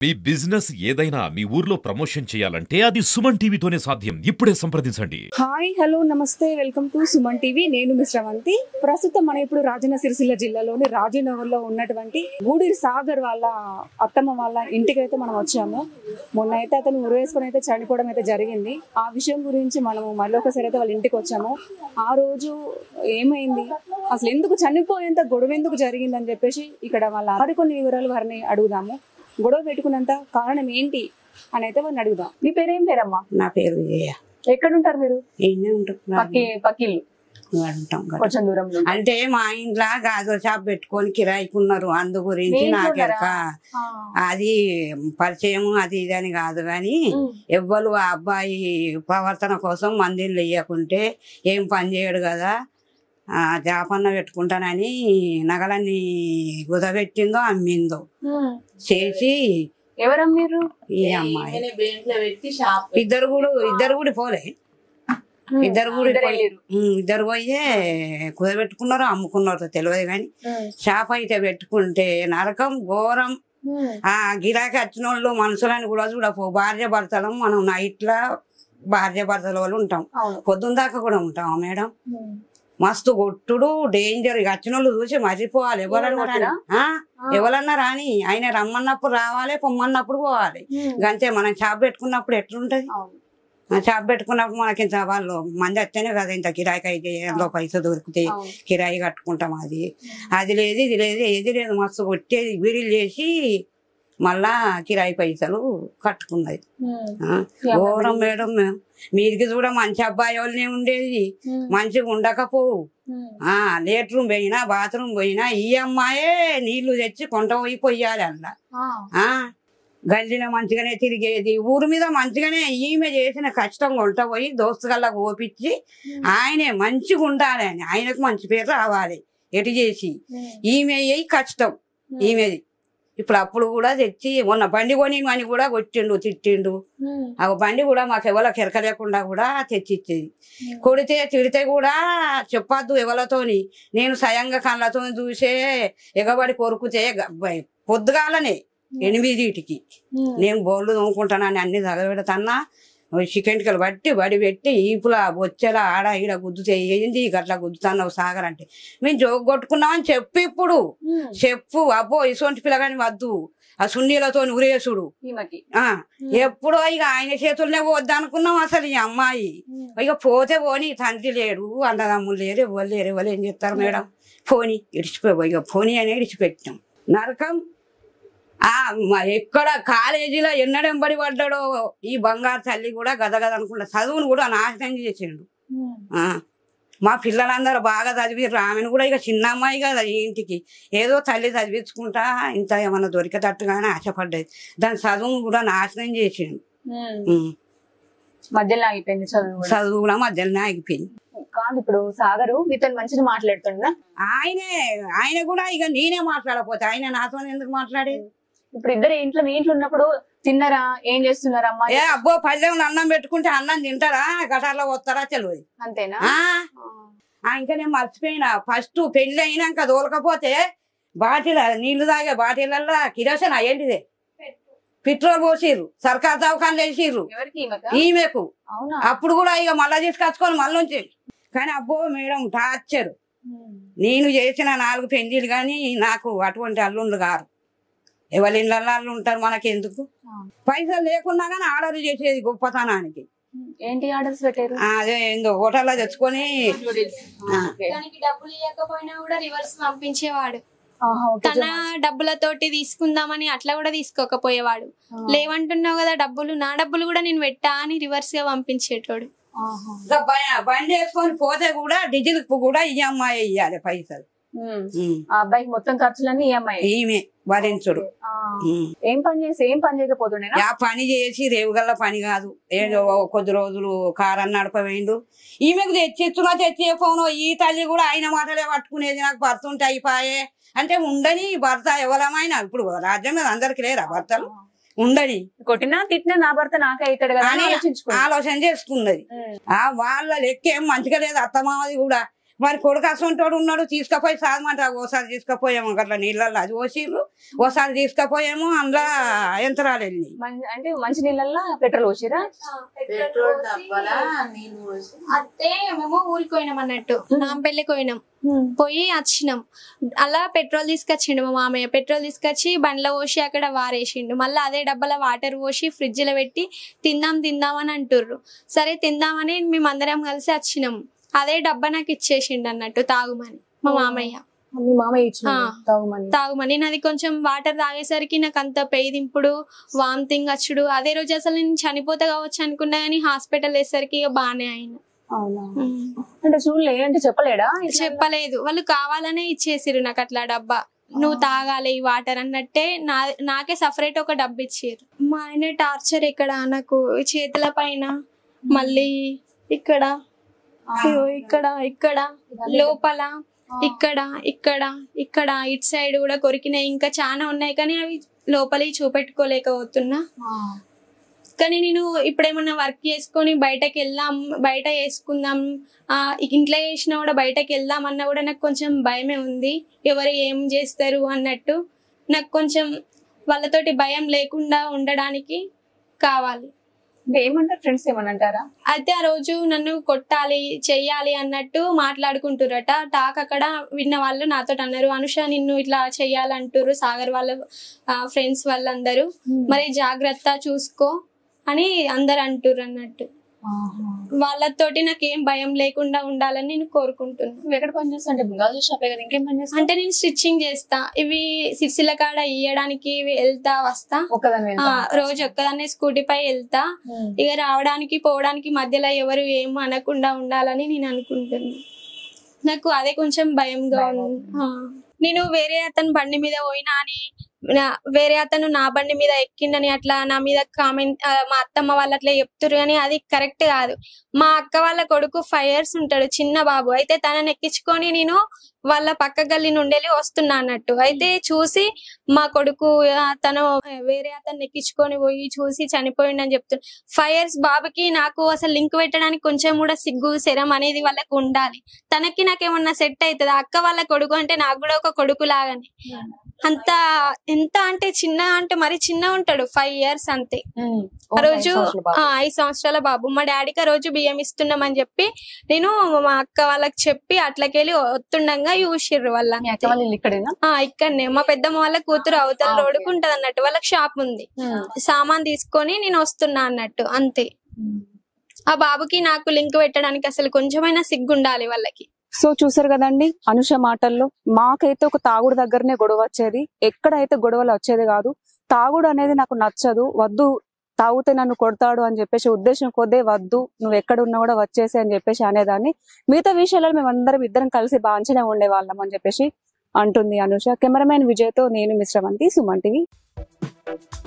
మీ business ఏదైనా మీ ఊర్లో promotion చేయాలంటే అది సుమన్ టీవీతోనే సాధ్యం ఇప్పుడే సంప్రదించండి హాయ్ హలో నమస్తే వెల్కమ్ టు సుమన్ టీవీ నేను మిస్ రవంతి ప్రస్తుతం మనం ఇప్పుడు రాజన్న సిరిసిల్ల జిల్లాలోని రాజనగర్ లో ఉన్నటువంటి గూడూరి సాగర్ వాళ్ళ అత్తమ్మ వాళ్ళ ఇంటికి అయితే మనం వచ్చాము మొన్న అయితే అతను ఉరేసుకొని అయితే చనిపోవడం అయితే జరిగింది ఆ విషయం గురించి మనము మళ్ళీ ఒకసారి అయితే వాళ్ళ ఇంటికి వచ్చాము ఆ రోజు ఏమైంది అసలు ఎందుకు చనిపోయేంత గొడవ ఎందుకు జరిగిందని చెప్పేసి ఇక్కడ వాళ్ళ మరికొన్ని వివరాలు వారిని అడుగుదాము గొడవ పెట్టుకున్నంత కారణం ఏంటి అని అయితే వారిని అడుగుదాం మీ పేరేం పేరమ్మా నా పేరు విజయ ఎక్కడుంటారు మీరు ఈయనే ఉంటాం పక్కి పక్కిల్లు ఉంటాం కదా. కొంచెం దూరంలో అంటే మా ఇంట్లో గాజుల షాప్ పెట్టుకొని కిరాయికున్నారు అందు గురించి మీ నాకు ఇంట్లోన్నారా? ఎరక అది పరిచయం అది ఇది అని కాదు కానీ ఎవ్వరు ఆ అబ్బాయి ప్రవర్తన కోసం మందిని వేయకుంటే ఏం పని చేయడు కదా ఆ జాపన్న పెట్టుకుంటానని నగలన్నీ కుదబెట్టిందో అమ్మిందో చేసి ఎవరం మీరు ఈ అమ్మాయి బెంట్లో పెట్టి షాప్ ఇద్దరు కూడా ఇద్దరు కూడా పోలే ఇద్దరు కూడా ఇద్దరు పోయి- వెళ్ళిర్రు. ఉమ్, ఇద్దరు పోయే కుదబెట్టుకున్నారో అమ్ముకున్నారో తెలియదు కానీ షాప్ అయితే పెట్టుకుంటే నరకం ఘోరం ఆ గిరాకీ వచ్చిన వాళ్ళు మనుషులని కూడా చూడపో భార్య భర్తలు మనం నైట్లా భార్య భర్తల వాళ్ళు ఉంటాం అవును పొద్దున్న దాకా కూడా ఉంటాం మేడం మస్తు కొట్టుడు డేంజర్ ఇక వచ్చిన వాళ్ళు చూసి మర్చిపోవాలి ఎవరన్నా రాని ఆ? ఎవరన్నా రాని ఆయన రమ్మన్నప్పుడు రావాలి పొమ్మన్నప్పుడు పోవాలి గంతే మనం షాప్ పెట్టుకున్నప్పుడు ఎట్లుంటది అవును ఆ షాప్ పెట్టుకున్నప్పుడు మనకి ఇంత వాళ్ళు మంది వస్తేనే కదా ఇంత కిరాయికి అయితే ఎంతో పైసలు దొరుకుతాయి అవును. కిరాయి కట్టుకుంటాం అది అది లేదు ఇది లేదు ఏది లేదు మస్తు కొట్టేది బీడీలు చేసి మళ్ళా కిరాయి పైసలు కట్టుకున్నది ఆ, ఘోరం మేడం మేము మీరికి కూడా మంచి అబ్బాయి వాళ్ళనే ఉండేది మంచిగా ఉండకపోవు ఆ లేట్రూమ్ పోయినా బాత్రూమ్ పోయినా ఈ అమ్మాయే నీళ్లు తెచ్చి కొంట పోయి పొయ్యాలి అలా ఆ గల్లీలో మంచిగానే తిరిగేది ఊరి మీద మంచిగానే ఈమె చేసిన కష్టం కొంట పోయి దోస్తుగల్లా ఓపించి ఆయనే మంచిగా ఉండాలి అని ఆయనకు మంచి పేరు రావాలి ఎటు చేసి ఈమె అయ్యి కష్టం ఈమెది ఇప్పుడు అప్పుడు కూడా తెచ్చి మొన్న బండి కొని అని కూడా కొట్టిండు తిట్టిండు ఆ బండి కూడా మాకు ఎవరికి ఎరక లేకుండా కూడా తెచ్చిచ్చేది కొడితే తిడితే కూడా చెప్పొద్దు ఎవరితోని నేను స్వయంగా కళ్ళతో చూసే ఎగబడి కొరుకుతే గ- బ- పొద్దుగాలనే ఎనిమిదిటికి నేను బోళ్ళు తోముకుంటానని అన్ని తగబెడతానా చికెన్కి బట్టి బడి పెట్టి ఈపులా బొచ్చెల ఆడ ఈడ గుద్దుతే ఏంది గట్లా గుద్దుతాన్నావు సాగర్ అంటే మేము జోగు కొట్టుకున్నామని చెప్పు ఇప్పుడు చెప్పు అబ్బో ఇసొంటి పిల్లగాని వద్దు ఆ సున్నీలతో ఉరేసుడు ఈమెకి ఆ ఎప్పుడో ఇక ఆయన చేతుల్నే వద్దనుకున్నాం అసలు ఈ అమ్మాయి ఇక పోతే పోని తండ్రి లేడు అన్నదమ్ములు లేరు ఎవరు లేరు ఎవరు ఏం చెప్తారు మేడం పోని ఇడిచిపోయి ఇక పోని అని ఇడిచిపెట్టాం నరకం ఆ మ- ఎక్కడ కాలేజీలో ఎన్నడెంబడి పడ్డాడో ఈ బంగారు తల్లి కూడా గదగద అనుకుంటా చదువును కూడా నాశనం చేసిండు ఆ, మా పిల్లలందరూ బాగా చదివిర్రు ఆమెను కూడా ఇక చిన్న అమ్మాయి కదా ఈ ఇంటికి ఏదో తల్లి చదివించుకుంటా ఇంత ఏమన్నా దొరికేటట్టుగానే ఆశపడ్డది దాని చదువును కూడా నాశనం చేసిండు ఉం. మధ్యలో ఆగిపోయింది చదువు కూడా. చదువు కూడా మధ్యలోనే ఆగిపోయింది కాదు ఇప్పుడు సాగరు మీతో మంచిగా మాట్లాడుతుండ ఆయనే ఆయన కూడా ఇక నేనే మాట్లాడపోతే ఆయన నాతో ఎందుకు మాట్లాడేది ఇప్పుడు ఇద్దరు ఇంట్లో మీ ఇంట్లో ఉన్నప్పుడు తిన్నారా ఏం చేస్తున్నారా అమ్మా ఏ అబ్బో పల్లెం అన్నం పెట్టుకుంటే అన్నం తింటారా గటార్లో వస్తారా తెలియదు అంతేనా ఆ ఆ, ఇంకా నేను మర్చిపోయినా ఫస్ట్ పెళ్లి అయినాక దోలకపోతే బాటిల్ నీళ్లు తాగే బాటిళ్ళల్లో కిరోసిన్ అయ్యేంటిదే పెట్రోల్ పోసిర్రు సర్కార్ దవాఖాన వేసిర్రు ఎవరికి ఈమెకా? ఈమెకు అవునా అప్పుడు కూడా ఇక మళ్ళా తీసుకొచ్చుకొని మళ్ళీ ఉంచి కానీ అబ్బో మేడం టార్చర్ నేను చేసిన నాలుగు పెళ్లిలు కానీ నాకు అటువంటి అల్లుండ్లు గారు ఎవరి ఇళ్ళల్లో అల్లు ఉంటారు మనకి ఎందుకు పైసలు లేకున్నా కానీ ఆర్డర్ చేసేది గొప్పతనానికి ఏంటి ఆర్డర్స్ పెట్టారు ఆ, అదే ఏందో హోటల్లో తెచ్చుకొని ఆ. ఓకే. దానికి డబ్బులు ఇవ్వకపోయినా కూడా రివర్స్ పంపించేవాడు ఆహా, ఓకే. తన డబ్బులతోటి తీసుకుందామని అట్లా కూడా తీసుకోకపోయేవాడు లేవంటున్నావు కదా డబ్బులు నా డబ్బులు కూడా నేను పెట్టా అని రివర్స్ గా పంపించేటోడు ఆహా. ఇంకా బ- బండి వేసుకొని పోతే కూడా డీజిల్ కు కూడా ఈ అమ్మాయి ఇయ్యాలి పైసలు ఉమ్. ఉమ్. ఆ అబ్బాయికి మొత్తం ఖర్చులన్నీ ఈఎంఐ ఈమె భరించుడు ఉమ్. ఏం పని చేసి ఏం పని చేయకపోతుండేనా ఆ పని చేసి రేవుగల్ల పని కాదు ఏదో కొద్ది రోజులు కారని నడపవేయండు ఈమెకు తెచ్చిస్తున్నా తెచ్చిపోను ఈ తల్లి కూడా ఆయన మాటలే పట్టుకునేది నాకు భర్త ఉంటే అయిపోయే అంటే ఉండని భర్త ఎవరమైనా ఇప్పుడు రాజ్యం మీద అందరికి లేరా భర్తలు ఉండని కొట్టినా తిట్టినా నా భర్త నాకే అవుతాడు కదా అని అని ఆలోచించుకో ఆలోచన చేసుకున్నది ఆ వాళ్ళ లెక్క ఏం మంచిగా లేదు అత్తమామది కూడా మరి కొడుకు అసంటోడు ఉన్నాడు తీసుకుపోయి సాధమంట ఓసారి తీసుకుపోయాము అట్లా నీళ్ళల్లో అది పోసిర్రు ఒకసారి తీసుకపోయాము అందులో యంత్రాలు వెళ్ళినాయి మం- అంటే మంచి నీళ్ళల్లో పెట్రోల్ పోసిరా పెట్రోల్ డబ్బాలా నీళ్ళు పోసి అత్తే మేము ఊరికి పోయినాం అన్నట్టు నాంపల్లికి పోయినాం పోయి వచ్చినాం అలా పెట్రోల్ తీసుకొచ్చిండు మా మామయ్య పెట్రోల్ తీసుకొచ్చి బండ్లో పోసి అక్కడ వారేసిండు మళ్ళీ అదే డబ్బాలో వాటర్ పోసి ఫ్రిడ్జ్ లో పెట్టి తిందాం తిందాం అని అంటుర్రు సరే తిందామని మేము అందరం కలిసి వచ్చినాం అదే డబ్బా నాకు ఇచ్చేసిండు అన్నట్టు తాగుమని మా మామయ్య మీ మామయ్య ఇచ్చిన ఆ. తాగుమని తాగుమని నాది కొంచెం వాటర్ తాగేసరికి నాకు అంత పెయి దింపుడు వామిటింగ్ వచ్చుడు అదే రోజు అసలు నేను చనిపోతా కావచ్చు అనుకున్నా కానీ హాస్పిటల్ వేసరికి ఇక బాగానే అయినా అవునా అంటే చూడలే అంటే చెప్పలేడా ఇట్లా? చెప్పలేదు వాళ్ళు కావాలనే ఇచ్చేసిరు నాకు అట్లా డబ్బా నువ్వు తాగాలి ఈ వాటర్ అన్నట్టే నా నాకే సపరేట్ ఒక డబ్బు ఇచ్చారు మా ఆయన టార్చర్ ఇక్కడ నాకు ఈ చేతుల పైన మళ్ళీ ఇక్కడ ఇగో ఇక్కడ ఇక్కడ లోపల ఇక్కడ ఇక్కడ ఇక్కడ ఇటు సైడ్ కూడా కొరికినాయి ఇంకా చాలా ఉన్నాయి కానీ అవి లోపలి చూపెట్టుకోలేకపోతున్నా కానీ నేను ఇప్పుడు ఏమన్నా వర్క్ చేసుకొని బయటకు వెళ్దాం బయట వేసుకుందాం ఆ ఇంట్లో చేసినా కూడా బయటకు వెళ్దాం అన్నా కూడా నాకు కొంచెం భయమే ఉంది ఎవరు ఏం చేస్తారు అన్నట్టు నాకు కొంచెం వాళ్ళతోటి భయం లేకుండా ఉండడానికి కావాలి అంటే ఏమంటారు ఫ్రెండ్స్ ఏమని అంటారా అయితే ఆ రోజు నన్ను కొట్టాలి చెయ్యాలి అన్నట్టు మాట్లాడుకుంటురట టాక్ అక్కడ విన్న వాళ్ళు నాతో అన్నారు అనుష నిన్ను ఇట్లా చెయ్యాలంటారు సాగర్ వాళ్ళ ఫ్రెండ్స్ వాళ్ళందరూ మరి జాగ్రత్త చూసుకో అని అందరు అంటుర్రు అన్నట్టు వాళ్ళతోటి నాకేం భయం లేకుండా ఉండాలని నేను కోరుకుంటున్నా నువ్వు ఎక్కడ పని చేస్తా అంటే గాజు షాపే కదా ఇంకేం పని చేస్తా అంటే నేను స్టిచ్చింగ్ చేస్తా ఇవి సిరిసిల్ల కాడ ఇయ్యడానికి వెళ్తా వస్తా ఒక్కదాని ఆ, రోజు ఒక్కదాన్నే స్కూటీ పై వెళ్తా ఇక రావడానికి పోవడానికి మధ్యలో ఎవరు ఏం అనకుండా ఉండాలని నేను అనుకుంటున్నా నాకు అదే కొంచెం భయంగా భయం ఉంది ఆ. నేను వేరే అతను బండి మీద పోయినా అని నా- వేరే అతను నా బండి మీద ఎక్కిండని అట్లా నా మీద కామెంట్ మా అత్తమ్మ వాళ్ళు అట్లా చెప్తురు కానీ అది కరెక్ట్ కాదు మా అక్క వాళ్ళ కొడుకు ఫైవ్ ఇయర్స్ ఉంటాడు చిన్న బాబు అయితే తనని ఎక్కించుకొని నేను వాళ్ళ పక్క గల్లి నుండి వెళ్ళి వస్తున్నా అన్నట్టు అయితే చూసి మా కొడుకు ఆ, తను వేరే అతన్ని ఎక్కించుకొని పోయి చూసి చనిపోయిండని చెప్తున్నా ఫైవ్ ఇయర్స్ బాబుకి నాకు అసలు లింక్ పెట్టడానికి కొంచెం కూడా సిగ్గు శరం అనేది వాళ్ళకి ఉండాలి తనకి నాకేమన్నా సెట్ అవుతుంది అక్క వాళ్ళ కొడుకు అంటే నాకు కూడా ఒక కొడుకు లాగానే అంత ఎంత అంటే చిన్న అంటే మరి చిన్న ఉంటాడు ఫైవ్ ఇయర్స్ అంతే ఆ రోజు ఆ, ఐదు సంవత్సరాల బాబు మా డాడీకి ఆ రోజు బియ్యం ఇస్తున్నామని చెప్పి నేను మా అక్క వాళ్ళకి చెప్పి అట్లకెళ్ళి వస్తుండగా చూసిర్రు వాళ్ళ మీ అక్క వాళ్ళ ఇల్లు ఇక్కడేనా ఆ ఇక్కడనే మా పెద్దమ్మ వాళ్ళ కూతురు అవతల ఆ, రోడ్డుకు ఉంటది అన్నట్టు వాళ్ళకి షాప్ ఉంది సామాన్ తీసుకొని నేను వస్తున్నా అన్నట్టు అంతే ఆ బాబుకి నాకు లింక్ పెట్టడానికి అసలు కొంచెమైనా సిగ్గు ఉండాలి వాళ్ళకి సో చూసారు కదండి అనుష మాటల్లో మాకైతే ఒక తాగుడు దగ్గరనే గొడవ వచ్చేది ఎక్కడైతే గొడవలు వచ్చేది కాదు తాగుడు అనేది నాకు నచ్చదు వద్దు తాగితే నన్ను కొడతాడు అని చెప్పేసి ఉద్దేశం కొద్దే వద్దు నువ్వు ఎక్కడ ఉన్నా కూడా వచ్చేసి అని చెప్పేసి అనేదాన్ని మిగతా విషయాలలో మేమందరం ఇద్దరం కలిసి బాంచనే ఉండేవాళ్ళం అని చెప్పేసి అంటుంది అనుష కెమెరామెన్ విజయ్తో నేను మిశ్రవంతి సుమన్ టీవీ